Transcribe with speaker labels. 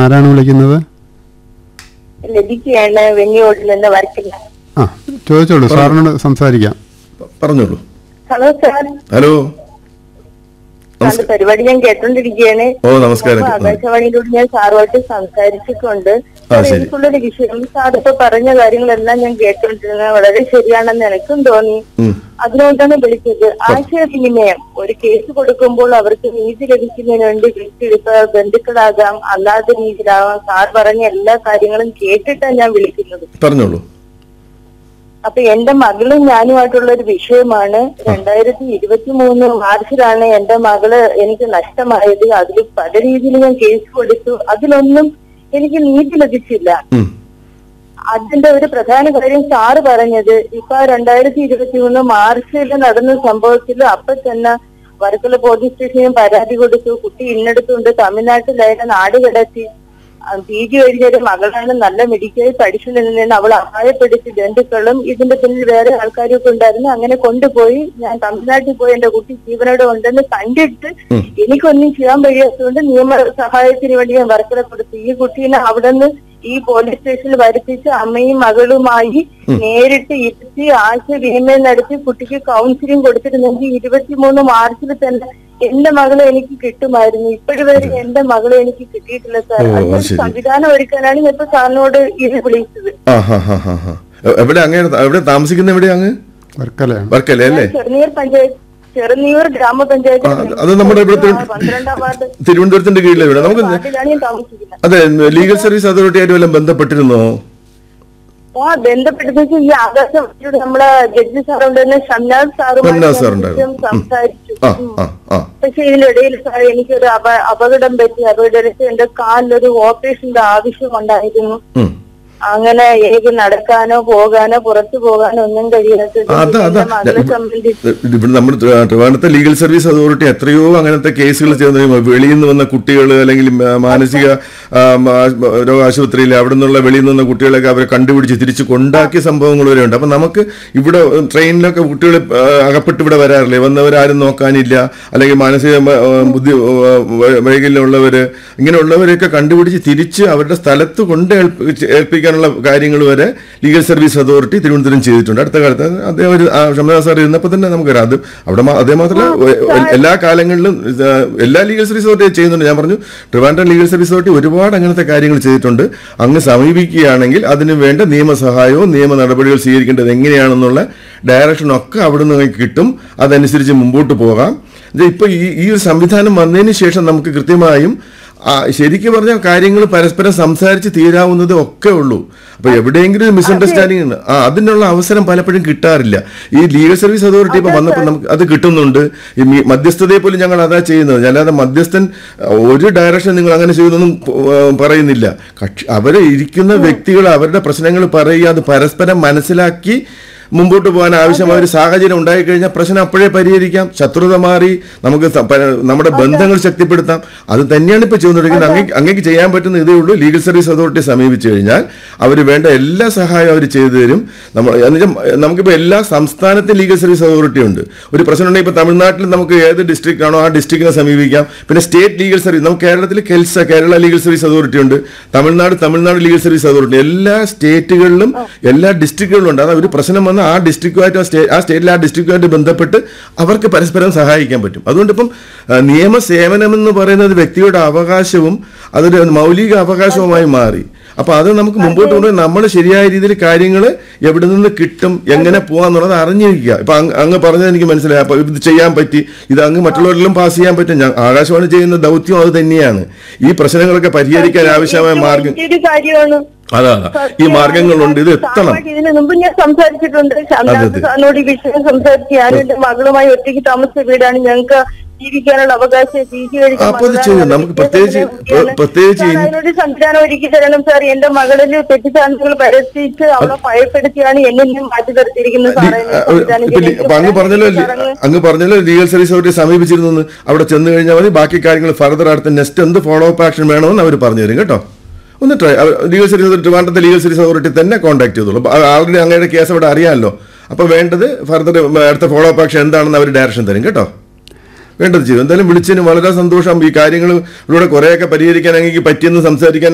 Speaker 1: ആരാണ് വിളിക്കുന്നത്
Speaker 2: ലഭിക്കുകയാണ് വെങ്ങിയോട്ടിൽ നിന്ന് വർക്കില്ല
Speaker 1: ആ ചോദിച്ചോളൂ സാറിനോട് സംസാരിക്കാം
Speaker 3: പ- പറഞ്ഞോളൂ
Speaker 2: ഹലോ സാർ
Speaker 3: ഹലോ
Speaker 2: സാറിന്റെ പരിപാടി ഞാൻ കേട്ടോണ്ടിരിക്കുകയാണ്
Speaker 3: ഓ നമസ്കാരം
Speaker 2: അപ്പൊ ആകാശവാണിയിലൂടെ ഞാൻ സാറുമായിട്ട് സംസാരിച്ചിട്ടുണ്ട്
Speaker 3: ആ,
Speaker 2: സാർ,
Speaker 3: ശരി.
Speaker 2: എനിക്കുള്ളൊരു വിഷയം സാർ ഇപ്പൊ പറഞ്ഞ കാര്യങ്ങളെല്ലാം ഞാൻ കേട്ടോണ്ടിരുന്നത് വളരെ ശരിയാണെന്ന് എനിക്കും തോന്നി
Speaker 3: ഉം.
Speaker 2: അതുകൊണ്ടാണ് വിളിച്ചത് ആശയവിനിമയം ഒരു കേസ് കൊടുക്കുമ്പോൾ അവർക്ക് നീതി ലഭിക്കുന്നതിന് വേണ്ടി വിളിച്ചെടുത്ത ബന്ധുക്കളാകാം അല്ലാത്ത രീതിയിലാകാം സാർ പറഞ്ഞ എല്ലാ കാര്യങ്ങളും കേട്ടിട്ടാണ് ഞാൻ വിളിക്കുന്നത്
Speaker 3: പറഞ്ഞോളൂ
Speaker 2: അപ്പൊ എന്റെ മകളും ഞാനുമായിട്ടുള്ള ഒരു വിഷയമാണ് രണ്ടായിരത്തി ഇരുപത്തി മൂന്ന് മാർച്ചിലാണ് എന്റെ മകള് എനിക്ക് നഷ്ടമായത് അതിൽ പല രീതിയിൽ ഞാൻ കേസ് കൊടുത്തു അതിലൊന്നും എനിക്ക് നീതി ലഭിച്ചില്ല
Speaker 3: ഉം.
Speaker 2: അതിന്റെ ഒരു പ്രധാന കാര്യം സാറ് പറഞ്ഞത് ഇപ്പൊ രണ്ടായിരത്തി ഇരുപത്തി മൂന്ന് മാർച്ചിൽ നടന്ന സംഭവത്തിൽ അപ്പൊ തന്നെ വർക്കല പോലീസ് സ്റ്റേഷനിൽ പരാതി കൊടുത്തു കുട്ടി ഇന്നടത്തുണ്ട് തമിഴ്നാട്ടിലായിരുന്നു നാട് കിടത്തി പി ജി കഴിഞ്ഞൊരു മകളാണ് നല്ല മെഡിക്കൽ പഠിച്ചുകൊണ്ടിരുന്നതെന്ന് അവൾ അപായപ്പെടുത്തി ബന്ധുക്കളും ഇതിന്റെ പിന്നിൽ വേറെ ആൾക്കാരും ഒക്കെ ഉണ്ടായിരുന്നു അങ്ങനെ കൊണ്ടുപോയി ഞാൻ തമിഴ്നാട്ടിൽ പോയി എന്റെ കുട്ടി ജീവനോടെ ഉണ്ടെന്ന് കണ്ടിട്ട് എനിക്കൊന്നും ചെയ്യാൻ കഴിയാത്തതുകൊണ്ട് നിയമ സഹായത്തിന് വേണ്ടി ഞാൻ വർക്കല കൊടുത്തു ഈ കുട്ടീനെ അവിടെ നിന്ന് ഈ പോലീസ് സ്റ്റേഷനിൽ വരുത്തിച്ച് അമ്മയും മകളുമായി നേരിട്ട് ഇരുത്തി ആശയവിനിമയം നടത്തി കുട്ടിക്ക് കൗൺസിലിംഗ് കൊടുത്തിരുന്നെങ്കിൽ ഇരുപത്തിമൂന്ന് മാർച്ചിൽ തന്നെ എന്റെ മകളെ എനിക്ക് കിട്ടുമായിരുന്നു ഇപ്പോഴും വരെ എന്റെ മകളെ എനിക്ക് കിട്ടിയിട്ടില്ല സാർ
Speaker 3: ഓ, അത്
Speaker 2: അതിനൊരു
Speaker 3: ശരി.
Speaker 2: സംവിധാനം ഒരുക്കാനാണ് ഞാൻ ഇപ്പൊ സാറിനോട് ഇത് വിളിച്ചത്
Speaker 3: ആ ഹാ ഹാ ഹാ ഹാ എ- എവിടെ അങ്ങനെ എവിടെ താമസിക്കുന്ന എവിടെ അങ്ങ്
Speaker 1: വർക്കലയാണ്
Speaker 3: വർക്കല്ലേ അല്ലേ
Speaker 2: ചെറുനീർ പഞ്ചായത്ത് ചെറുനീർ ഗ്രാമപഞ്ചായത്ത്
Speaker 3: ആ, അത് നമ്മുടെ ഇവിടുത്തെ
Speaker 2: ആ, പന്ത്രണ്ടാം വാർഡ്
Speaker 3: തിരുവനന്തപുരത്തിന്റെ കീഴിലെ ഇവിടെ നമുക്ക്
Speaker 2: വാർഡിലാണ് ഞാൻ താമസിക്കുന്നത്
Speaker 3: അതെ ലീഗൽ സർവീസ് അതോറിറ്റി ആയിട്ട് വല്ലതും ബന്ധപ്പെട്ടിരുന്നോ
Speaker 2: ആ ബന്ധപ്പെട്ടത് ഈ ആകാശം നമ്മളെ ജഡ്ജി സാറുണ്ട് തന്നെ ഷംനാഥ്
Speaker 3: ഷംനാഥ് സാർ
Speaker 2: സാറുമായി
Speaker 3: ഉണ്ടായിരുന്നു.
Speaker 2: സംസാരിച്ചു
Speaker 3: ആ
Speaker 2: ഉം.
Speaker 3: ആ ആ
Speaker 2: പക്ഷെ ഇതിനിടയിൽ സാർ എനിക്കൊരു അപ അപകടം പറ്റി അപകടത്തിൽ എന്റെ കാലിലൊരു ഓപ്പറേഷന്റെ ആവശ്യമുണ്ടായിരുന്നു
Speaker 3: ഉം.
Speaker 2: അങ്ങനെ എനിക്ക് നടക്കാനോ പോകാനോ പുറത്തു പോകാനോ ഒന്നും കഴിയാത്തത്
Speaker 3: അതാ അതാ
Speaker 2: എന്റെ മകളെ സംബന്ധിച്ച്
Speaker 3: ഇവിടെ നമ്മൾ ട്രിവാൻഡ്രത്തെ ലീഗൽ സർവീസ് അതോറിറ്റി എത്രയോ അങ്ങനത്തെ കേസുകൾ ചെയ്യുന്ന വെളിയിൽ നിന്ന് വന്ന കുട്ടികൾ അല്ലെങ്കിൽ മ- മാനസിക ആ, മ- രോഗ ആശുപത്രിയിൽ അവിടെ നിന്നുള്ള വെളിയിൽ നിന്ന് വന്ന കുട്ടികളൊക്കെ അവരെ കണ്ടുപിടിച്ച് തിരിച്ച് കൊണ്ടാക്കിയ സംഭവങ്ങൾ വരെ ഉണ്ട് അപ്പം നമുക്ക് ഇവിടെ ട്രെയിനിലൊക്കെ കുട്ടികൾ ആ, അകപ്പെട്ട് ഇവിടെ വരാറില്ലേ വന്നവരാരും നോക്കാനില്ല അല്ലെങ്കിൽ മാനസിക മ- ആ, ബുദ്ധി ആ, വൈ- വൈകല്യമുള്ളവർ ഇങ്ങനെയുള്ളവരെയൊക്കെ കണ്ടുപിടിച്ച് തിരിച്ച് അവരുടെ സ്ഥലത്ത് കൊണ്ട് ഏൽപ്പി- ഏൽപ്പിക്കാനുള്ള കാര്യങ്ങൾ വരെ ലീഗൽ സർവീസ് അതോറിറ്റി തിരുവനന്തപുരം ചെയ്തിട്ടുണ്ട് അടുത്ത കാലത്ത് അദ്ദേഹം ഒരു ആ, ഷംനാഥ് സാർ ഇരുന്നപ്പോൾ തന്നെ നമുക്കറിയാം അത് അവിടെ മാ- അതേ മാത്രമല്ല എ- എല്ലാ കാലങ്ങളിലും ഇത് എല്ലാ ലീഗൽ സർവീസ് അതോറിറ്റി ചെയ്യുന്നുണ്ട് ഞാൻ പറഞ്ഞു ട്രിവാൻഡ്രം ലീഗൽ സർവീസ് അതോറിറ്റി ഒരുപാട് അങ്ങനത്തെ കാര്യങ്ങൾ ചെയ്തിട്ടുണ്ട് അങ്ങ് സമീപിക്കുകയാണെങ്കിൽ അതിന് വേണ്ട നിയമസഹായവും നിയമ നടപടികൾ സ്വീകരിക്കേണ്ടത് എങ്ങനെയാണെന്നുള്ള ഡയറക്ഷനൊക്കെ അവിടെ നിന്ന് കിട്ടും അതനുസരിച്ച് മുമ്പോട്ട് പോകാം ഇത് ഇപ്പൊ ഈ ഈ ഒരു സംവിധാനം വന്നതിന് ശേഷം നമുക്ക് കൃത്യമായും ആ, ശരിക്കും പറഞ്ഞാൽ കാര്യങ്ങൾ പരസ്പരം സംസാരിച്ച് തീരാവുന്നത് ഒക്കെ ഉള്ളൂ അപ്പൊ എവിടെയെങ്കിലും ഒരു മിസ്അണ്ടർസ്റ്റാൻഡിംഗ് ഉണ്ട് ആ അതിനുള്ള അവസരം പലപ്പോഴും കിട്ടാറില്ല ഈ ലീഗൽ സർവീസ് അതോറിറ്റി ഇപ്പൊ വന്നപ്പോൾ നമുക്ക് അത് കിട്ടുന്നുണ്ട് ഈ മി- മധ്യസ്ഥതയെ പോലും ഞങ്ങൾ അതാ ചെയ്യുന്നത് അല്ലാതെ മധ്യസ്ഥൻ ആ, ഒരു ഡയറക്ഷൻ നിങ്ങൾ അങ്ങനെ ചെയ്യുന്നൊന്നും ആ, പറയുന്നില്ല കക്ഷി അവരെ ഇരിക്കുന്ന വ്യക്തികൾ അവരുടെ പ്രശ്നങ്ങൾ പറയുക അത് പരസ്പരം മനസ്സിലാക്കി മുമ്പോട്ട് പോകാൻ ആവശ്യമായ ഒരു സാഹചര്യം ഉണ്ടായിക്കഴിഞ്ഞാൽ പ്രശ്നം അപ്പോഴേ പരിഹരിക്കാം ശത്രുത മാറി നമുക്ക് സ- പ- നമ്മുടെ ബന്ധങ്ങൾ ശക്തിപ്പെടുത്താം അത് തന്നെയാണ് ഇപ്പോൾ ചെയ്തുകൊണ്ടിരിക്കുന്നത് അങ്ങേക്ക് അങ്ങേക്ക് ചെയ്യാൻ പറ്റുന്ന ഇതേ ഉള്ളൂ ലീഗൽ സർവീസ് അതോറിറ്റിയെ സമീപിച്ചു കഴിഞ്ഞാൽ അവർ വേണ്ട എല്ലാ സഹായവും അവർ ചെയ്തു തരും നമ്മൾ എന്നുവെച്ചാൽ നമുക്കിപ്പോൾ എല്ലാ സംസ്ഥാനത്തെ ലീഗൽ സർവീസ് അതോറിറ്റി ഉണ്ട് ഒരു പ്രശ്നം ഉണ്ടെങ്കിൽ ഇപ്പോൾ തമിഴ്നാട്ടിൽ നമുക്ക് ഏത് ഡിസ്ട്രിക്റ്റ് ആണോ ആ ഡിസ്ട്രിക്റ്റിനെ സമീപിക്കാം പിന്നെ സ്റ്റേറ്റ് ലീഗൽ സർവീസ് നമുക്ക് കേരളത്തിൽ KELSA Kerala legal service authority ഉണ്ട് Tamil Nadu Tamil Nadu legal service authority എല്ലാ സ്റ്റേറ്റുകളിലും എല്ലാ ഡിസ്ട്രിക്റ്റുകളിലും ഉണ്ട് അതായത് ഒരു പ്രശ്നം വന്ന ആ ഡിസ്ട്രിക്റ്റുമായിട്ട് ആ സ്റ്റേ- ആ സ്റ്റേറ്റിലെ ആ ഡിസ്ട്രിക്റ്റുമായിട്ട് ബന്ധപ്പെട്ട് അവർക്ക് പരസ്പരം സഹായിക്കാൻ പറ്റും അതുകൊണ്ട് ഇപ്പം ആ, നിയമസേവനം എന്ന് പറയുന്നത് വ്യക്തിയുടെ അവകാശവും അതൊരു മൗലിക അവകാശവുമായി മാറി അപ്പൊ അത് നമുക്ക് മുമ്പോട്ട് കൊണ്ടുപോയി നമ്മൾ ശരിയായ രീതിയിൽ കാര്യങ്ങൾ എവിടെ നിന്ന് കിട്ടും എങ്ങനെ പോകാന്നുള്ളത് അറിഞ്ഞിരിക്കുക ഇപ്പൊ അങ്ങ് അങ്ങ് പറഞ്ഞത് എനിക്ക് മനസ്സിലായി അപ്പൊ ഇത് ചെയ്യാൻ പറ്റി ഇത് അങ്ങ് മറ്റുള്ളവരിലും പാസ് ചെയ്യാൻ പറ്റും ഞാൻ ആകാശവാണി ചെയ്യുന്ന ദൗത്യം അത് തന്നെയാണ് ഈ പ്രശ്നങ്ങളൊക്കെ പരിഹരിക്കാൻ ആവശ്യമായ മാർഗം
Speaker 2: ഒരു കാര്യമാണ്
Speaker 3: അതാ അതാ. ഈ മാർഗങ്ങളുണ്ട് ഇത് എത്തണം
Speaker 2: സാറുമായിട്ട് ഇതിനു മുമ്പ് ഞാൻ സംസാരിച്ചിട്ടുണ്ട് ശാന്താസ് സാറിനോട് ഈ വിഷയം സംസാരിച്ച് ഞാൻ എന്റെ മകളുമായി ഒറ്റയ്ക്ക് താമസിച്ച വീടാണ് ഞങ്ങൾക്ക് ജീവിക്കാനുള്ള അവകാശം പി ജി
Speaker 3: ആ, അപ്പൊ അത് ചെയ്യും. നമുക്ക് പ്രത്യേകിച്ച് പ്ര- പ്രത്യേകിച്ച് ഇൻ-
Speaker 2: അതിനൊരു സംവിധാനം ഒരുക്കി തരണം സാർ എന്റെ മകളിൽ തെറ്റിദ്ധാരണകൾ പരത്തിച്ച് അവളെ ഭയപ്പെടുത്തിയാണ് എന്നെ ഇന്നും മാറ്റി നിർത്തിയിരിക്കുന്നത് സാറേ
Speaker 3: ലീ- ആ, ഇപ്പൊ ലീ- അപ്പൊ അങ്ങ് പറഞ്ഞല്ലോ ലീ- അങ്ങ് പറഞ്ഞല്ലോ ലീഗൽ സർവീസ് അവരെ സമീപിച്ചിരുന്നു എന്ന്. അവിടെ ചെന്ന് കഴിഞ്ഞാൽ മതി ബാക്കി കാര്യങ്ങൾ ഫർദർ അടുത്ത നെക്സ്റ്റ് എന്ത് ഫോളോ അപ്പ് ആക്ഷൻ വേണമെന്ന് അവർ പറഞ്ഞു തരും കേട്ടോ ഒന്ന് ട്രൈ ലീഗൽ സർവീസ് അതോറിറ്റി ട്രിവാൻഡ്രത്തെ ലീഗൽ സർവീസ് അതോറിറ്റി തന്നെ കോൺടാക്ട് ചെയ്തോളൂ അപ്പൊ ആൾറെഡി അങ്ങയുടെ കേസ് അവിടെ അറിയാമല്ലോ അപ്പൊ വേണ്ടത് ഫർദർ അടുത്ത ഫോളോ അപ്പ് ആക്ഷൻ എന്താണെന്ന് അവർ ഡയറക്ഷൻ തരും കേട്ടോ വേണ്ടത് ചെയ്തു എന്തായാലും വിളിച്ചതിന് വളരെ സന്തോഷം ഈ കാര്യങ്ങൾ ഇവിടെ കുറേയൊക്കെ പരിഹരിക്കാൻ അങ്ങേക്ക് പറ്റിയെന്ന് സംസാരിക്കാൻ